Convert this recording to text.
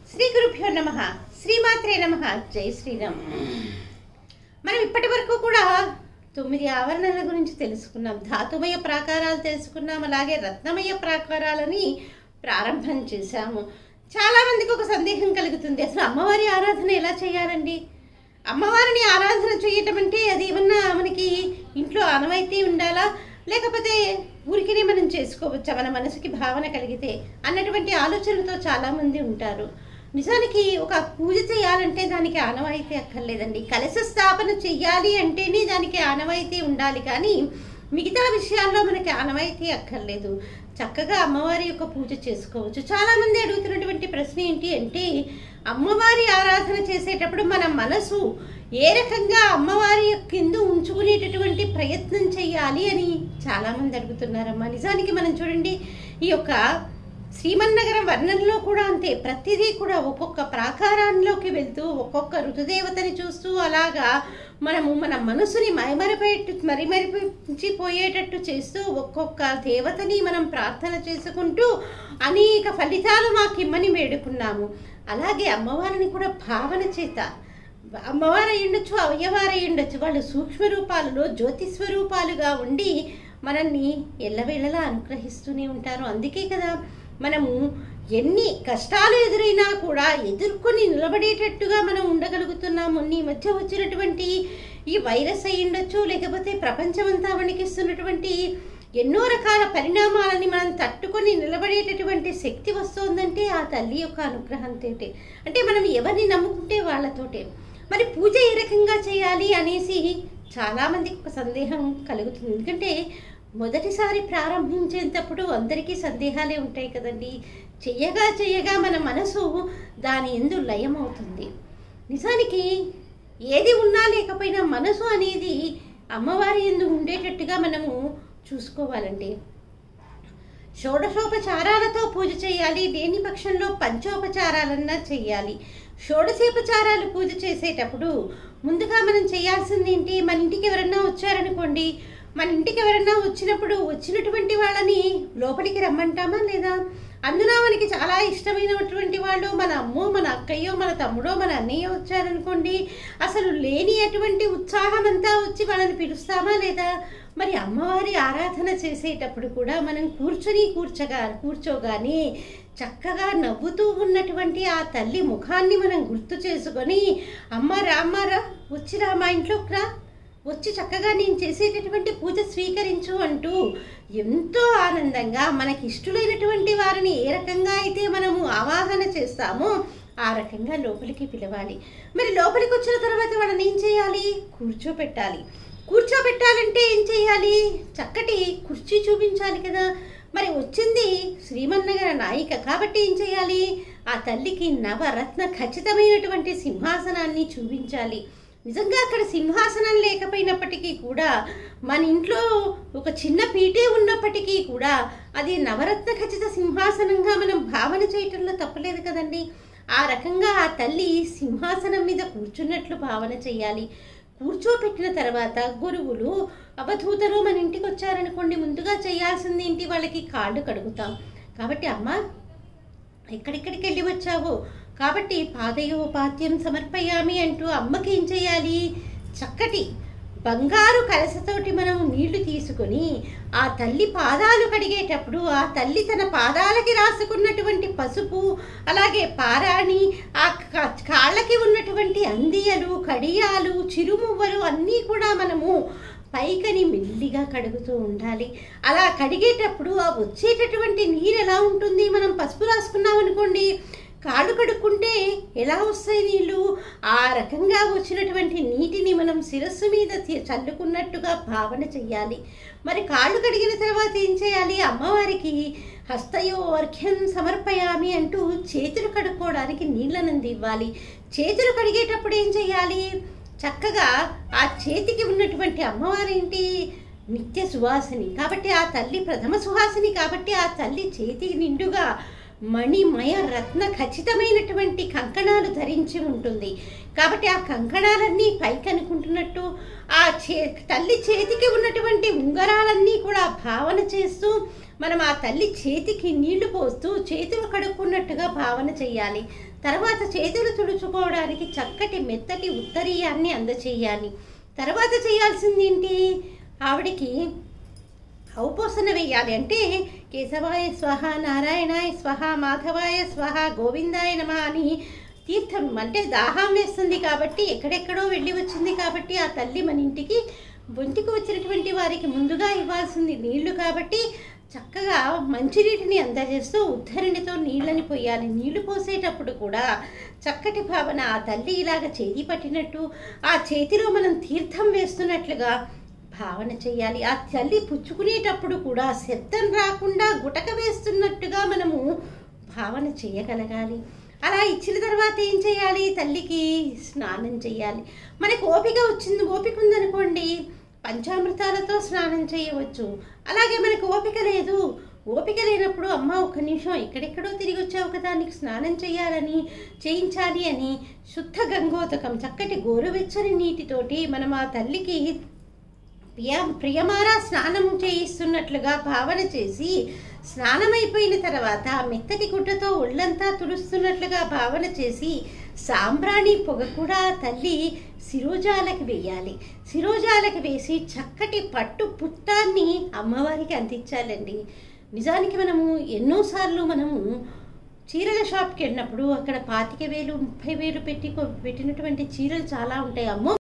శ్రీ గురుభ్యో నమ శ్రీమాత్రే నమ జై శ్రీరామ్ మనం ఇప్పటి వరకు కూడా తొమ్మిది ఆవరణల గురించి తెలుసుకున్నాం ధాతుమయ ప్రాకారాలు తెలుసుకున్నాం అలాగే రత్నమయ ప్రాకారాలని ప్రారంభం చేశాము చాలా మందికి ఒక సందేహం కలుగుతుంది అసలు అమ్మవారి ఆరాధన ఎలా చేయాలండి అమ్మవారిని ఆరాధన చేయటం అంటే అది ఏమన్నా మనకి ఇంట్లో ఆనవాయితీ ఉండాలా లేకపోతే ఊరికినే మనం చేసుకోవచ్చా మన మనసుకి భావన కలిగితే అన్నటువంటి ఆలోచనతో చాలామంది ఉంటారు నిజానికి ఒక పూజ చేయాలంటే దానికి ఆనవాయితీ అక్కర్లేదండి కలశ స్థాపన చెయ్యాలి అంటేనే దానికి ఆనవాయితీ ఉండాలి కానీ మిగతా విషయాల్లో మనకి ఆనవాయితీ అక్కర్లేదు చక్కగా అమ్మవారి యొక్క పూజ చేసుకోవచ్చు చాలామంది అడుగుతున్నటువంటి ప్రశ్న ఏంటి అంటే అమ్మవారి ఆరాధన చేసేటప్పుడు మన మనసు ఏ రకంగా అమ్మవారి యొక్క కింద ఉంచుకునేటటువంటి ప్రయత్నం చేయాలి అని చాలామంది అడుగుతున్నారమ్మా నిజానికి మనం చూడండి ఈ యొక్క శ్రీమన్నగరం వర్ణనలో కూడా అంతే ప్రతిదీ కూడా ఒక్కొక్క ప్రాకారాల్లోకి వెళ్తూ ఒక్కొక్క ఋతుదేవతని చూస్తూ అలాగా మనము మన మనసుని మైమరిపోయేట్టు మరిమరిపించిపోయేటట్టు చేస్తూ ఒక్కొక్క దేవతని మనం ప్రార్థన చేసుకుంటూ అనేక ఫలితాలు మాకిమ్మని వేడుకున్నాము అలాగే అమ్మవారిని కూడా భావన చేత అమ్మవారు అయ్యుండొచ్చు అవయవారు అయ్యుండొచ్చు వాళ్ళు సూక్ష్మ రూపాలలో జ్యోతి స్వరూపాలుగా ఉండి మనల్ని ఎల్లవేళలా అనుగ్రహిస్తూనే ఉంటారు అందుకే కదా మనము ఎన్ని కష్టాలు ఎదురైనా కూడా ఎదుర్కొని నిలబడేటట్టుగా మనం ఉండగలుగుతున్నాము ఈ మధ్య వచ్చినటువంటి ఈ వైరస్ అయి ఉండొచ్చు లేకపోతే ప్రపంచమంతా వణికిస్తున్నటువంటి ఎన్నో రకాల పరిణామాలని మనం తట్టుకొని నిలబడేటటువంటి శక్తి వస్తుందంటే ఆ తల్లి యొక్క అనుగ్రహంతో అంటే మనం ఎవరిని నమ్ముకుంటే వాళ్ళతోటే మరి పూజ ఏ రకంగా చేయాలి అనేసి చాలామందికి ఒక సందేహం కలుగుతుంది ఎందుకంటే మొదటిసారి ప్రారంభించేటప్పుడు అందరికీ సందేహాలే ఉంటాయి కదండి చెయ్యగా చెయ్యగా మన మనసు దాని ఎందు లయం అవుతుంది నిజానికి ఏది ఉన్నా లేకపోయినా మనసు అనేది అమ్మవారి ఎందు ఉండేటట్టుగా మనము చూసుకోవాలండి షోడశోపచారాలతో పూజ చేయాలి దేని పక్షంలో పంచోపచారాలన్నా చేయాలి షోడశోపచారాలు పూజ చేసేటప్పుడు ముందుగా మనం చేయాల్సింది ఏంటి మన ఇంటికి ఎవరన్నా వచ్చారనుకోండి మన ఇంటికి ఎవరన్నా వచ్చినప్పుడు వచ్చినటువంటి వాళ్ళని లోపలికి రమ్మంటామా లేదా అందున మనకి చాలా ఇష్టమైనటువంటి వాళ్ళు మన అమ్మో మన అక్కయ్యో మన తమ్ముడో మన అన్నయ్య వచ్చారనుకోండి అసలు లేని అటువంటి ఉత్సాహం అంతా వచ్చి వాళ్ళని పిలుస్తామా లేదా మరి అమ్మవారి ఆరాధన చేసేటప్పుడు కూడా మనం కూర్చొని కూర్చోగా కూర్చోగానే చక్కగా నవ్వుతూ ఉన్నటువంటి ఆ తల్లి ముఖాన్ని మనం గుర్తు చేసుకొని అమ్మ రామ్మారా వచ్చిరా మా ఇంట్లోకి రా వచ్చి చక్కగా నేను చేసేటటువంటి పూజ స్వీకరించు అంటూ ఎంతో ఆనందంగా మనకి ఇష్టలైనటువంటి వారిని ఏ రకంగా అయితే మనము ఆవాహన చేస్తామో ఆ రకంగా లోపలికి పిలవాలి మరి లోపలికి వచ్చిన తర్వాత వాళ్ళని ఏం చేయాలి కూర్చోపెట్టాలి కూర్చోబెట్టాలంటే ఏం చేయాలి చక్కటి కుర్చీ చూపించాలి కదా మరి వచ్చింది శ్రీమన్నగర నాయిక కాబట్టి ఏం చేయాలి ఆ తల్లికి నవరత్న ఖచ్చితమైనటువంటి సింహాసనాన్ని చూపించాలి నిజంగా అక్కడ సింహాసనం లేకపోయినప్పటికీ కూడా మన ఇంట్లో ఒక చిన్న పీటే ఉన్నప్పటికీ కూడా అది నవరత్న ఖచ్చిత సింహాసనంగా మనం భావన చేయటంలో తప్పలేదు కదండి ఆ రకంగా ఆ తల్లి సింహాసనం మీద కూర్చున్నట్లు భావన చేయాలి కూర్చోపెట్టిన తర్వాత గురువులు అవధూతలు మన ఇంటికి వచ్చారనుకోండి ముందుగా చేయాల్సింది ఏంటి వాళ్ళకి కాళ్ళు కడుగుతాం కాబట్టి అమ్మ ఎక్కడెక్కడికి వెళ్ళి వచ్చావు కాబట్టి పాదయోపాత్యం సమర్పయామి అంటూ అమ్మకి ఏం చేయాలి చక్కటి బంగారు కలసతోటి మనం నీళ్లు తీసుకొని ఆ తల్లి పాదాలు కడిగేటప్పుడు ఆ తల్లి తన పాదాలకి రాసుకున్నటువంటి పసుపు అలాగే పారాణి ఆ క- కాళ్ళకి ఉన్నటువంటి అందియలు కడియాలు చిరుమువ్వలు అన్నీ కూడా మనము పైకని మెల్లిగా కడుగుతూ ఉండాలి అలా కడిగేటప్పుడు ఆ వచ్చేటటువంటి నీరు ఎలా ఉంటుంది మనం పసుపు రాసుకున్నాం అనుకోండి కాళ్ళు కడుక్కుంటే ఎలా వస్తాయి నీళ్ళు ఆ రకంగా వచ్చినటువంటి నీటిని మనం శిరస్సు మీద తి- చల్లుకున్నట్టుగా భావన చెయ్యాలి మరి కాళ్ళు కడిగిన తర్వాత ఏం చేయాలి అమ్మవారికి హస్తయో అర్ఘ్యం సమర్పయామి అంటూ చేతులు కడుక్కోవడానికి నీళ్ళను ఇవ్వాలి చేతులు కడిగేటప్పుడు ఏం చేయాలి చక్కగా ఆ చేతికి ఉన్నటువంటి అమ్మవారేంటి నిత్య సువాసిని కాబట్టి ఆ తల్లి ప్రథమ సుహాసిని కాబట్టి ఆ తల్లి చేతికి నిండుగా మణిమయ రత్న ఖచ్చితమైనటువంటి కంకణాలు ధరించి ఉంటుంది కాబట్టి ఆ కంకణాలన్నీ పైకి అనుకుంటున్నట్టు ఆ చే తల్లి చేతికి ఉన్నటువంటి ఉంగరాలన్నీ కూడా భావన చేస్తూ మనం ఆ తల్లి చేతికి నీళ్లు పోస్తూ చేతులు కడుక్కున్నట్టుగా భావన చేయాలి తర్వాత చేతులు తుడుచుకోవడానికి చక్కటి మెత్తటి ఉత్తరీయాన్ని అందచేయాలి తర్వాత చేయాల్సింది ఏంటి ఆవిడికి ఔపోసన వేయాలి అంటే కేశవాయ స్వహ నారాయణాయ స్వహ మాధవాయ స్వహ గోవిందాయ నమ అని తీర్థం అంటే దాహం వేస్తుంది కాబట్టి ఎక్కడెక్కడో వెళ్ళి వచ్చింది కాబట్టి ఆ తల్లి మన ఇంటికి ఒంటికి వచ్చినటువంటి వారికి ముందుగా ఇవ్వాల్సింది నీళ్లు కాబట్టి చక్కగా మంచినీటిని అందజేస్తూ ఉద్ధరణితో నీళ్ళని పోయాలి నీళ్లు పోసేటప్పుడు కూడా చక్కటి భావన ఆ తల్లి ఇలాగ చేతి పట్టినట్టు ఆ చేతిలో మనం తీర్థం వేస్తున్నట్లుగా భావన చేయాలి ఆ తల్లి పుచ్చుకునేటప్పుడు కూడా శబ్దం రాకుండా గుటక వేస్తున్నట్టుగా మనము భావన చేయగలగాలి అలా ఇచ్చిన తర్వాత ఏం చేయాలి తల్లికి స్నానం చేయాలి మనకు ఓపిక వచ్చింది ఓపిక ఉందనుకోండి పంచామృతాలతో స్నానం చేయవచ్చు అలాగే మనకు ఓపిక లేదు ఓపిక లేనప్పుడు అమ్మ ఒక్క నిమిషం ఎక్కడెక్కడో తిరిగి వచ్చావు కదా నీకు స్నానం చేయాలని చేయించాలి అని శుద్ధ గంగోదకం చక్కటి గోరువెచ్చని నీటితోటి మనం ఆ తల్లికి ప్రియ ప్రియమారా స్నానం చేయిస్తున్నట్లుగా భావన చేసి స్నానం అయిపోయిన తర్వాత మెత్తటి గుడ్డతో ఒళ్ళంతా తుడుస్తున్నట్లుగా భావన చేసి సాంబ్రాణి పొగ కూడా తల్లి శిరోజాలకు వేయాలి శిరోజాలకు వేసి చక్కటి పట్టు పుట్టాన్ని అమ్మవారికి అందించాలండి నిజానికి మనము ఎన్నోసార్లు మనము చీరల షాప్కి వెళ్ళినప్పుడు అక్కడ పాతిక వేలు ముప్పై వేలు పెట్టి కొ- పెట్టినటువంటి చీరలు చాలా ఉంటాయి అమ్మో